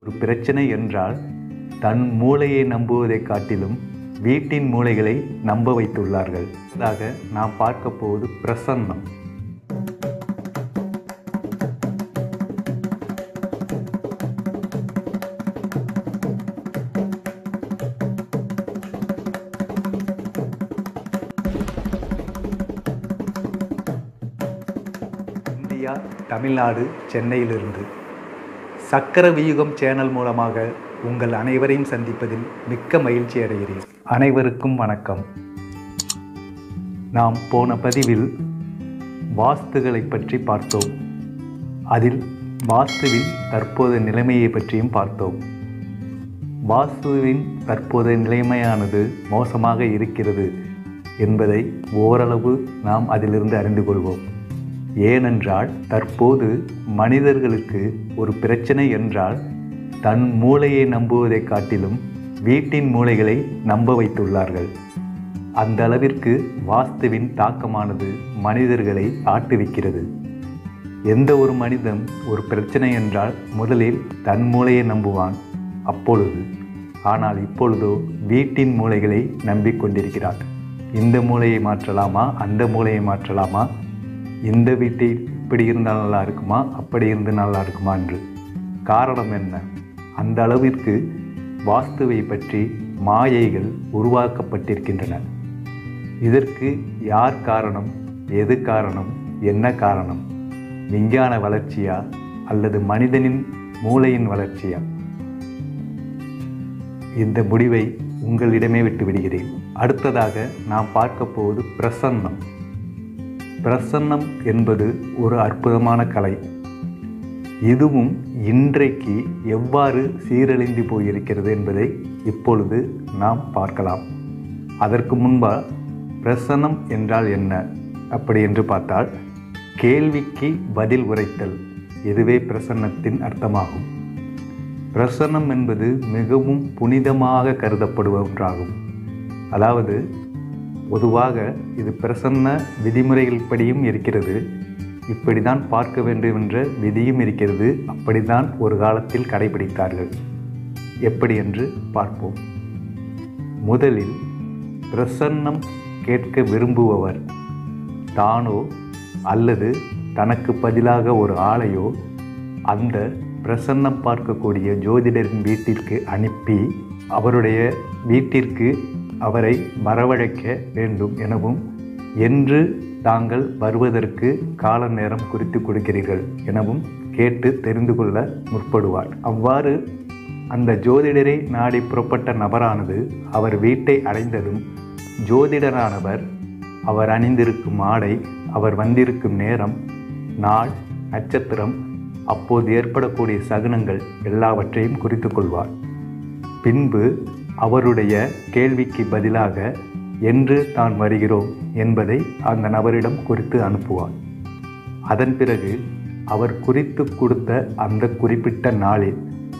ஒரு பிரச்சனை என்றால் தன் மூளையை நம்புவதைக் காட்டிலும் வீட்டின் மூளைகளை நம்ப வைத்துள்ளார்கள் அதாக நாம் பார்க்க போவது பிரசன்னம் இந்தியா தமிழ்நாடு சென்னையிலிருந்து சக்கர வியூகம் சேனல் மூலமாக உங்கள் அனைவரையும் சந்திப்பதில் மிக்க மகிழ்ச்சி அடைகிறேன் அனைவருக்கும் வணக்கம் நாம் போன பதிவில் வாஸ்துகளை பற்றி பார்த்தோம் அதில் வாஸ்துவின் தற்போதைய நிலைமையை பற்றியும் பார்த்தோம் வாஸ்துவின் தற்போதைய நிலைமையானது மோசமாக இருக்கிறது என்பதை ஓரளவு நாம் அதிலிருந்து அறிந்து கொள்வோம் ஏனென்றால் தற்போது மனிதர்களுக்கு ஒரு பிரச்சனை என்றால் தன் மூளையை நம்புவதைக் காட்டிலும் வீட்டின் மூளைகளை நம்ப வைத்துள்ளார்கள் அந்த அளவிற்கு வாஸ்துவின் தாக்கமானது மனிதர்களை ஆட்டுவிக்கிறது எந்த ஒரு மனிதன் ஒரு பிரச்சனை என்றால் முதலில் தன் மூளையை நம்புவான் அப்பொழுது ஆனால் இப்பொழுதோ வீட்டின் மூளைகளை நம்பிக்கொண்டிருக்கிறார் இந்த மூளையை மாற்றலாமா அந்த மூளையை மாற்றலாமா இந்த வீட்டை இப்படி இருந்தால் நல்லா இருக்குமா அப்படி இருந்து நல்லா இருக்குமா என்று காரணம் என்ன அந்த அளவிற்கு வாஸ்துவை பற்றி மாயைகள் உருவாக்கப்பட்டிருக்கின்றன இதற்கு யார் காரணம் எது காரணம் என்ன காரணம் விஞ்ஞான வளர்ச்சியா அல்லது மனிதனின் மூளையின் வளர்ச்சியா இந்த முடிவை உங்களிடமே விட்டு விடுகிறேன் அடுத்ததாக நாம் பார்க்க போவது பிரசன்னம் பிரசன்னம் என்பது ஒரு அற்புதமான கலை இதுவும் இன்றைக்கு எவ்வாறு சீரழிந்து போயிருக்கிறது என்பதை இப்பொழுது நாம் பார்க்கலாம் அதற்கு முன்பாக பிரசன்னம் என்றால் என்ன அப்படி என்று பார்த்தால் கேள்விக்கு பதில் உரைத்தல் இதுவே பிரசன்னத்தின் அர்த்தமாகும் பிரசன்னம் என்பது மிகவும் புனிதமாக கருதப்படுவ ஒன்றாகும் அதாவது பொதுவாக இது பிரசன்ன விதிமுறைகள் படியும் இருக்கிறது இப்படி தான் பார்க்க வேண்டும் என்ற விதியும் இருக்கிறது அப்படித்தான் ஒரு காலத்தில் கடைபிடித்தார்கள் எப்படி என்று பார்ப்போம் முதலில் பிரசன்னம் கேட்க விரும்புபவர் தானோ அல்லது தனக்கு பதிலாக ஒரு ஆளையோ அந்த பிரசன்னம் பார்க்கக்கூடிய ஜோதிடரின் வீட்டிற்கு அனுப்பி அவருடைய வீட்டிற்கு அவரை வரவழைக்க வேண்டும் எனவும் என்று தாங்கள் வருவதற்கு கால நேரம் குறித்து கொடுக்கிறீர்கள் எனவும் கேட்டு தெரிந்து கொள்ள முற்படுவார் அவ்வாறு அந்த ஜோதிடரை நாடி புறப்பட்ட நபரானது அவர் வீட்டை அடைந்ததும் ஜோதிடரானவர் அவர் அணிந்திருக்கும் ஆடை அவர் வந்திருக்கும் நேரம் நாள் நட்சத்திரம் அப்போது ஏற்படக்கூடிய சகுனங்கள் எல்லாவற்றையும் குறித்து கொள்வார் பின்பு அவருடைய கேள்விக்கு பதிலாக என்று தான் வருகிறோம் என்பதை அந்த நபரிடம் குறித்து அனுப்புவார் அதன் பிறகு அவர் குறித்து கொடுத்த அந்த குறிப்பிட்ட நாளில்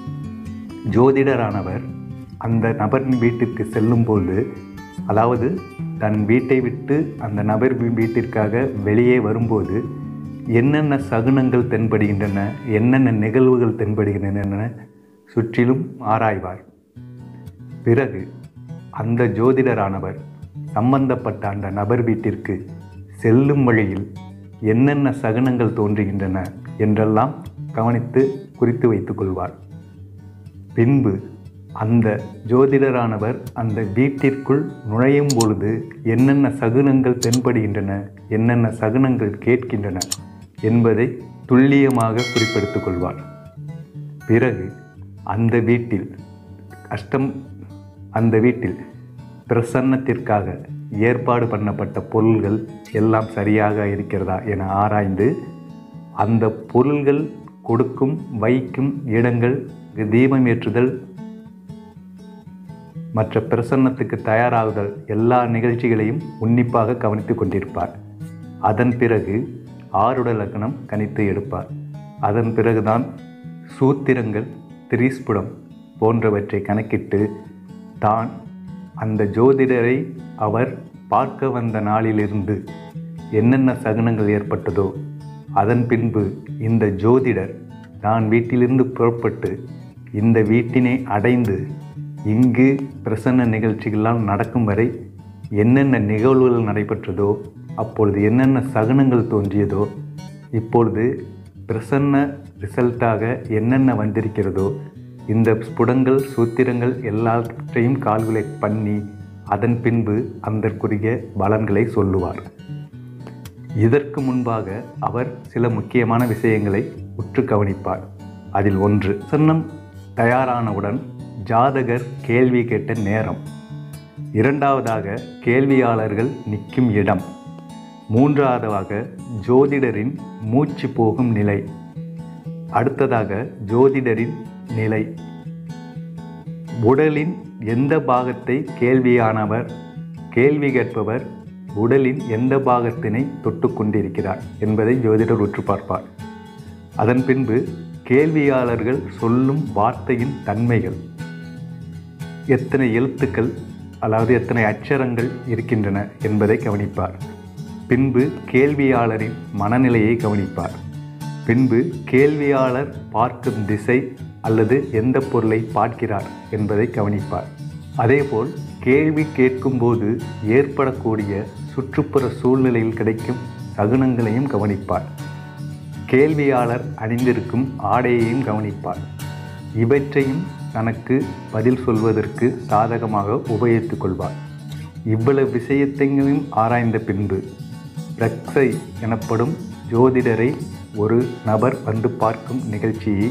ஜோதிடரானவர் அந்த நபரின் வீட்டிற்கு செல்லும்போது அதாவது தன் வீட்டை விட்டு அந்த நபர் வீட்டிற்காக வெளியே வரும்போது என்னென்ன சகுனங்கள் தென்படுகின்றன என்னென்ன நிகழ்வுகள் தென்படுகின்றன சுற்றிலும் ஆராய்வார் பிறகு அந்த ஜோதிடரானவர் சம்பந்தப்பட்ட அந்த நபர் வீட்டிற்கு செல்லும் வழியில் என்னென்ன சகுனங்கள் தோன்றுகின்றன என்றெல்லாம் கவனித்து குறித்து வைத்துக் கொள்வார் பின்பு அந்த ஜோதிடரானவர் அந்த வீட்டிற்குள் நுழையும் பொழுது என்னென்ன சகுனங்கள் தென்படுகின்றன என்னென்ன சகுனங்கள் கேட்கின்றன என்பதை துல்லியமாக குறிப்பெடுத்துக் கொள்வார் பிறகு அந்த வீட்டில் அஷ்டம் அந்த வீட்டில் பிரசன்னத்திற்காக ஏற்பாடு பண்ணப்பட்ட பொருள்கள் எல்லாம் சரியாக இருக்கிறதா என ஆராய்ந்து அந்த பொருள்கள் கொடுக்கும் வைக்கும் இடங்கள் தீபம் ஏற்றுதல் மற்ற பிரசன்னத்துக்கு தயாராகுதல் எல்லா நிகழ்ச்சிகளையும் உன்னிப்பாக கவனித்து கொண்டிருப்பார் அதன் பிறகு ஆருட லக்னம் கணித்து எடுப்பார் அதன் பிறகுதான் சூத்திரங்கள் திரிஸ்புடம் போன்றவற்றை கணக்கிட்டு தான் அந்த ஜோதிடரை அவர் பார்க்க வந்த நாளிலிருந்து என்னென்ன சகுனங்கள் ஏற்பட்டதோ அதன் பின்பு இந்த ஜோதிடர் தான் வீட்டிலிருந்து புறப்பட்டு இந்த வீட்டினை அடைந்து இங்கு பிரசன்ன நிகழ்ச்சிகளால் நடக்கும் வரை என்னென்ன நிகழ்வுகள் நடைபெற்றதோ அப்பொழுது என்னென்ன சகுனங்கள் தோன்றியதோ இப்பொழுது பிரசன்ன ரிசல்ட்டாக என்னென்ன வந்திருக்கிறதோ இந்த ஸ்புடங்கள் சூத்திரங்கள் எல்லாவற்றையும் கால்குலேட் பண்ணி அதன் பின்பு அதற்குரிய பலன்களை சொல்லுவார் இதற்கு முன்பாக அவர் சில முக்கியமான விஷயங்களை உற்று கவனிப்பார் அதில் ஒன்று பிரசன்னம் தயாரானவுடன் ஜாதகர் கேள்வி கேட்ட நேரம் இரண்டாவதாக கேள்வியாளர்கள் நிற்கும் இடம் மூன்றாவதாக ஜோதிடரின் மூச்சு போகும் நிலை அடுத்ததாக ஜோதிடரின் நிலை உடலின் எந்த பாகத்தை கேள்வியானவர் கேள்வி கேட்பவர் உடலின் எந்த பாகத்தினை தொட்டு கொண்டிருக்கிறார் என்பதை ஜோதிடர் உற்று பார்ப்பார் அதன் பின்பு கேள்வியாளர்கள் சொல்லும் வார்த்தையின் தன்மைகள் எத்தனை எழுத்துக்கள் அதாவது எத்தனை அச்சரங்கள் இருக்கின்றன என்பதை கவனிப்பார் பின்பு கேள்வியாளரின் மனநிலையை கவனிப்பார் பின்பு கேள்வியாளர் பார்க்கும் திசை அல்லது எந்த பொருளை பார்க்கிறார் என்பதை கவனிப்பார் அதேபோல் கேள்வி கேட்கும்போது ஏற்படக்கூடிய சுற்றுப்புற சூழ்நிலையில் கிடைக்கும் சகுனங்களையும் கவனிப்பார் கேள்வியாளர் அணிந்திருக்கும் ஆடையையும் கவனிப்பார் இவற்றையும் தனக்கு பதில் சொல்வதற்கு சாதகமாக உபயோகித்துக் கொள்வார் இவ்வளவு விஷயத்தையும் ஆராய்ந்த பின்பு பிரக்ஸை எனப்படும் ஜோதிடரை ஒரு நபர் வந்து பார்க்கும் நிகழ்ச்சியை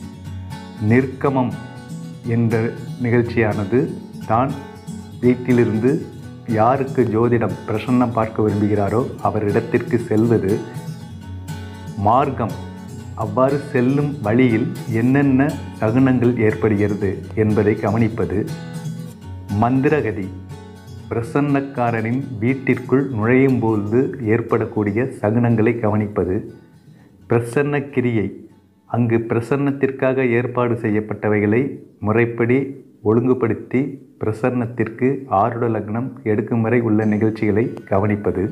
நிற்கமம் என்ற நிகழ்ச்சியானது தான் வீட்டிலிருந்து யாருக்கு ஜோதிடம் பிரசன்னம் பார்க்க விரும்புகிறாரோ அவரிடத்திற்கு செல்வது மார்க்கம் அவ்வாறு செல்லும் வழியில் என்னென்ன சகுனங்கள் ஏற்படுகிறது என்பதை கவனிப்பது மந்திரகதி பிரசன்னக்காரனின் வீட்டிற்குள் நுழையும் போது ஏற்படக்கூடிய சகுனங்களை கவனிப்பது பிரசன்ன கிரியை அங்கு பிரசன்னத்திற்காக ஏற்பாடு செய்யப்பட்டவைகளை முறைப்படி ஒழுங்குபடுத்தி பிரசன்னத்திற்கு ஆருட லக்னம் எடுக்கும் வரை உள்ள நிகழ்ச்சிகளை கவனிப்பது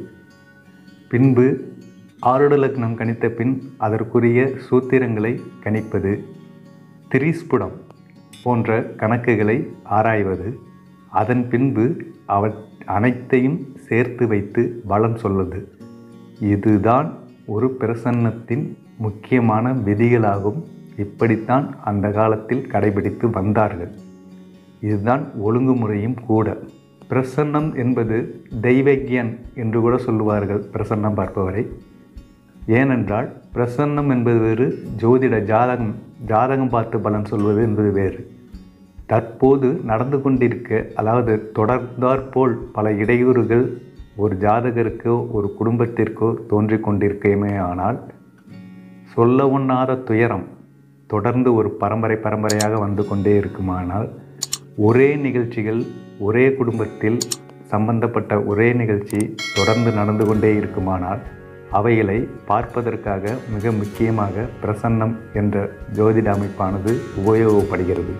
பின்பு ஆருட லக்னம் கணித்த பின் அதற்குரிய சூத்திரங்களை கணிப்பது திரிஸ்புடம் போன்ற கணக்குகளை ஆராய்வது அதன் பின்பு அவ அனைத்தையும் சேர்த்து வைத்து பலம் சொல்வது இதுதான் ஒரு பிரசன்னத்தின் முக்கியமான விதிகளாகும் இப்படித்தான் அந்த காலத்தில் கடைபிடித்து வந்தார்கள் இதுதான் ஒழுங்குமுறையும் கூட பிரசன்னம் என்பது தெய்வக்கியன் என்று கூட சொல்லுவார்கள் பிரசன்னம் பார்ப்பவரை ஏனென்றால் பிரசன்னம் என்பது வேறு ஜோதிட ஜாதகம் ஜாதகம் பார்த்து பலன் சொல்வது என்பது வேறு தற்போது நடந்து கொண்டிருக்க அதாவது தொடர்ந்தாற்போல் பல இடையூறுகள் ஒரு ஜாதகருக்கோ ஒரு குடும்பத்திற்கோ தோன்றிக் கொண்டிருக்கமே ஆனால் சொல்ல ஒண்ணாத துயரம் தொடர்ந்து ஒரு பரம்பரை பரம்பரையாக வந்து கொண்டே இருக்குமானால் ஒரே நிகழ்ச்சிகள் ஒரே குடும்பத்தில் சம்பந்தப்பட்ட ஒரே நிகழ்ச்சி தொடர்ந்து நடந்து கொண்டே இருக்குமானால் அவைகளை பார்ப்பதற்காக மிக முக்கியமாக பிரசன்னம் என்ற ஜோதிட அமைப்பானது உபயோகப்படுகிறது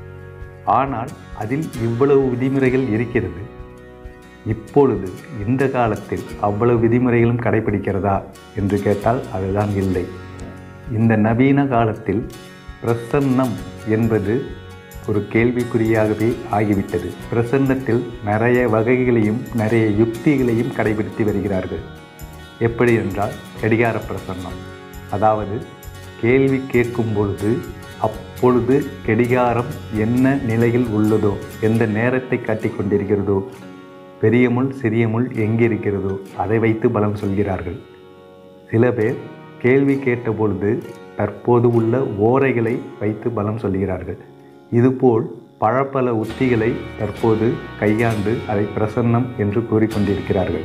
ஆனால் அதில் இவ்வளவு விதிமுறைகள் இருக்கிறது இப்பொழுது இந்த காலத்தில் அவ்வளவு விதிமுறைகளும் கடைபிடிக்கிறதா என்று கேட்டால் அதுதான் இல்லை இந்த நவீன காலத்தில் பிரசன்னம் என்பது ஒரு கேள்விக்குறியாகவே ஆகிவிட்டது பிரசன்னத்தில் நிறைய வகைகளையும் நிறைய யுக்திகளையும் கடைபிடித்து வருகிறார்கள் எப்படி என்றால் கடிகார பிரசன்னம் அதாவது கேள்வி கேட்கும் பொழுது அப்பொழுது கடிகாரம் என்ன நிலையில் உள்ளதோ எந்த நேரத்தை காட்டிக் கொண்டிருக்கிறதோ பெரிய முள் சிறிய முள் எங்கே இருக்கிறதோ அதை வைத்து பலம் சொல்கிறார்கள் சில பேர் கேள்வி கேட்டபொழுது தற்போது உள்ள ஓரைகளை வைத்து பலம் சொல்கிறார்கள் இதுபோல் பல உத்திகளை தற்போது கையாண்டு அதை பிரசன்னம் என்று கூறிக்கொண்டிருக்கிறார்கள்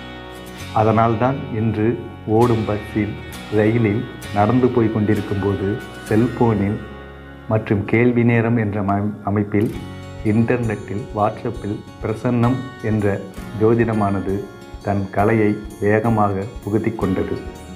அதனால்தான் இன்று ஓடும் பஸ்ஸில் ரயிலில் நடந்து போய் கொண்டிருக்கும்போது செல்போனில் மற்றும் கேள்வி நேரம் என்ற அமை- அமைப்பில் இன்டர்நெட்டில் வாட்ஸ்அப்பில் பிரசன்னம் என்ற ஜோதிடமானது தன் கலையை வேகமாக புகுத்தி கொண்டது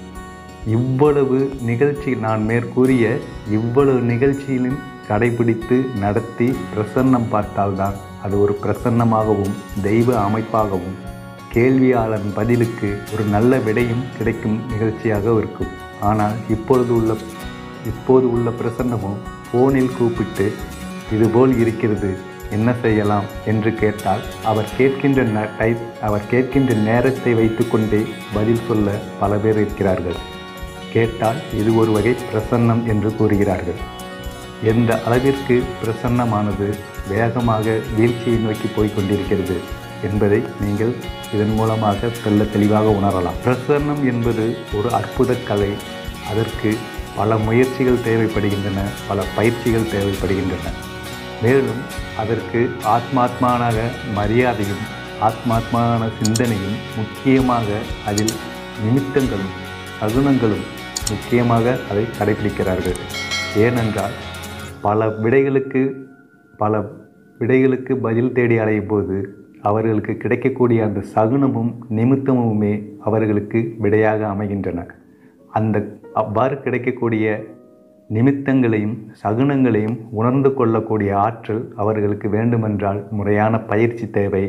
இவ்வளவு நிகழ்ச்சி நான் மேற்கூறிய இவ்வளவு நிகழ்ச்சியிலும் கடைபிடித்து நடத்தி பிரசன்னம் பார்த்தால்தான் அது ஒரு பிரசன்னமாகவும் தெய்வ அமைப்பாகவும் கேள்வியாளன் பதிலுக்கு ஒரு நல்ல விடையும் கிடைக்கும் நிகழ்ச்சியாக இருக்கும் ஆனால் இப்பொழுது உள்ள இப்போது உள்ள பிரசன்னமும் ஃபோனில் கூப்பிட்டு இதுபோல் இருக்கிறது என்ன செய்யலாம் என்று கேட்டால் அவர் கேட்கின்ற ந- டைப் அவர் கேட்கின்ற நேரத்தை வைத்துக்கொண்டே பதில் சொல்ல பல பேர் இருக்கிறார்கள் கேட்டால் இது ஒரு வகை பிரசன்னம் என்று கூறுகிறார்கள் எந்த அளவிற்கு பிரசன்னமானது வேகமாக வீழ்ச்சியை நோக்கி போய்க் கொண்டிருக்கிறது என்பதை நீங்கள் இதன் மூலமாக தெள்ள தெளிவாக உணரலாம் பிரசன்னம் என்பது ஒரு அற்புத கலை அதற்கு பல முயற்சிகள் தேவைப்படுகின்றன பல பயிற்சிகள் தேவைப்படுகின்றன மேலும் அதற்கு ஆத்மாத்மான மரியாதையும் ஆத்மாத்மான சிந்தனையும் முக்கியமாக அதில் நிமித்தங்களும் சகுனங்களும் முக்கியமாக அதை கடைபிடிக்கிறார்கள் ஏனென்றால் பல விடைகளுக்கு பல விடைகளுக்கு பதில் தேடி அலையும் போது அவர்களுக்கு கிடைக்கக்கூடிய அந்த சகுனமும் நிமித்தமுமே அவர்களுக்கு விடையாக அமைகின்றன அந்த அவ்வாறு கிடைக்கக்கூடிய நிமித்தங்களையும் சகுனங்களையும் உணர்ந்து கொள்ளக்கூடிய ஆற்றல் அவர்களுக்கு வேண்டுமென்றால் முறையான பயிற்சி தேவை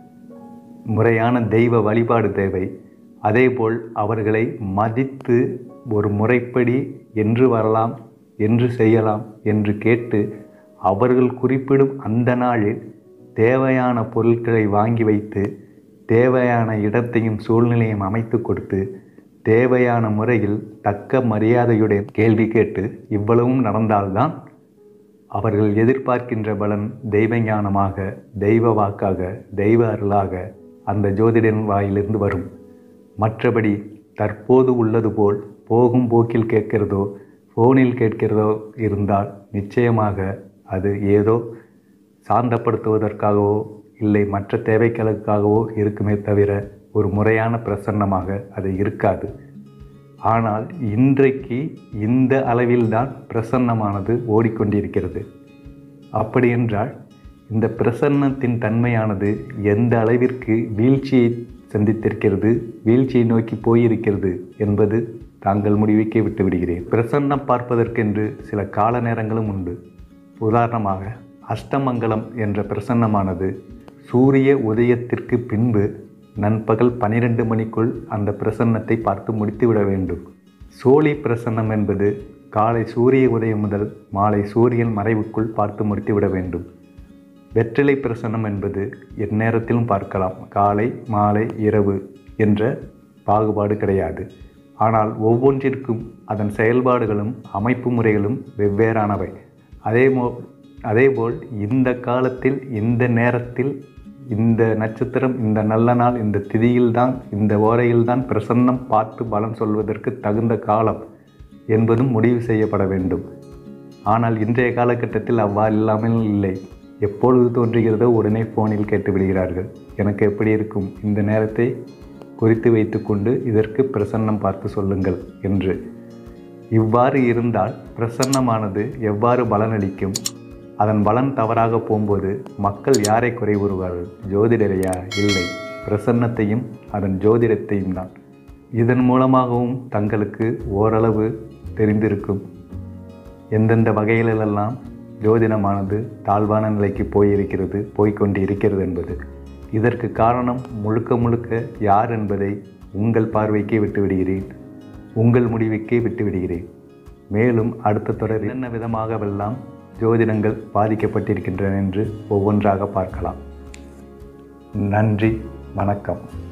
முறையான தெய்வ வழிபாடு தேவை அதேபோல் அவர்களை மதித்து ஒரு முறைப்படி என்று வரலாம் என்று செய்யலாம் என்று கேட்டு அவர்கள் குறிப்பிடும் அந்த நாளில் தேவையான பொருட்களை வாங்கி வைத்து தேவையான இடத்தையும் சூழ்நிலையும் அமைத்து கொடுத்து தேவையான முறையில் தக்க மரியாதையுடைய கேள்வி கேட்டு இவ்வளவும் நடந்தால்தான் அவர்கள் எதிர்பார்க்கின்ற பலன் தெய்வ ஞானமாக தெய்வ வாக்காக தெய்வ அருளாக அந்த ஜோதிடன் வாயிலிருந்து வரும் மற்றபடி தற்போது உள்ளது போல் போகும் போக்கில் கேட்கிறதோ ஃபோனில் கேட்கிறதோ இருந்தால் நிச்சயமாக அது ஏதோ சாந்தப்படுத்துவதற்காகவோ இல்லை மற்ற தேவைகளுக்காகவோ இருக்குமே தவிர ஒரு முறையான பிரசன்னமாக அது இருக்காது ஆனால் இன்றைக்கு இந்த அளவில்தான் பிரசன்னமானது ஓடிக்கொண்டிருக்கிறது அப்படியென்றால் இந்த பிரசன்னத்தின் தன்மையானது எந்த அளவிற்கு வீழ்ச்சியை சந்தித்திருக்கிறது வீழ்ச்சியை நோக்கி போயிருக்கிறது என்பது தாங்கள் முடிவுக்கே விட்டு விடுகிறேன் பிரசன்னம் பார்ப்பதற்கென்று சில கால நேரங்களும் உண்டு உதாரணமாக அஷ்டமங்கலம் என்ற பிரசன்னமானது சூரிய உதயத்திற்கு பின்பு நண்பகல் பனிரெண்டு மணிக்குள் அந்த பிரசன்னத்தை பார்த்து முடித்துவிட வேண்டும் சோழி பிரசன்னம் என்பது காலை சூரிய உதயம் முதல் மாலை சூரியன் மறைவுக்குள் பார்த்து முடித்துவிட வேண்டும் வெற்றிலை பிரசன்னம் என்பது எந்நேரத்திலும் பார்க்கலாம் காலை மாலை இரவு என்ற பாகுபாடு கிடையாது ஆனால் ஒவ்வொன்றிற்கும் அதன் செயல்பாடுகளும் அமைப்பு முறைகளும் வெவ்வேறானவை அதே மோ அதேபோல் இந்த காலத்தில் இந்த நேரத்தில் இந்த நட்சத்திரம் இந்த நல்ல நாள் இந்த திதியில்தான் இந்த ஓரையில்தான் பிரசன்னம் பார்த்து பலன் சொல்வதற்கு தகுந்த காலம் என்பதும் முடிவு செய்யப்பட வேண்டும் ஆனால் இன்றைய காலகட்டத்தில் அவ்வாறு இல்லாமல் இல்லை எப்பொழுது தோன்றுகிறதோ உடனே ஃபோனில் கேட்டு விடுகிறார்கள் எனக்கு எப்படி இருக்கும் இந்த நேரத்தை குறித்து வைத்துக்கொண்டு இதற்கு பிரசன்னம் பார்த்து சொல்லுங்கள் என்று இவ்வாறு இருந்தால் பிரசன்னமானது எவ்வாறு பலனளிக்கும் அதன் பலன் தவறாக போகும்போது மக்கள் யாரை குறை கூறுவார்கள் ஜோதிடரையா இல்லை பிரசன்னத்தையும் அதன் ஜோதிடத்தையும் தான் இதன் மூலமாகவும் தங்களுக்கு ஓரளவு தெரிந்திருக்கும் எந்தெந்த வகையிலெல்லாம் ஜோதிடமானது தாழ்வான நிலைக்கு போயிருக்கிறது போய்க்கொண்டு இருக்கிறது என்பது இதற்கு காரணம் முழுக்க முழுக்க யார் என்பதை உங்கள் பார்வைக்கே விட்டு விடுகிறேன் உங்கள் முடிவுக்கே விட்டு விடுகிறேன் மேலும் அடுத்த தொடர் என்ன விதமாகவெல்லாம் ஜோதிடங்கள் பாதிக்கப்பட்டிருக்கின்றன என்று ஒவ்வொன்றாக பார்க்கலாம் நன்றி வணக்கம்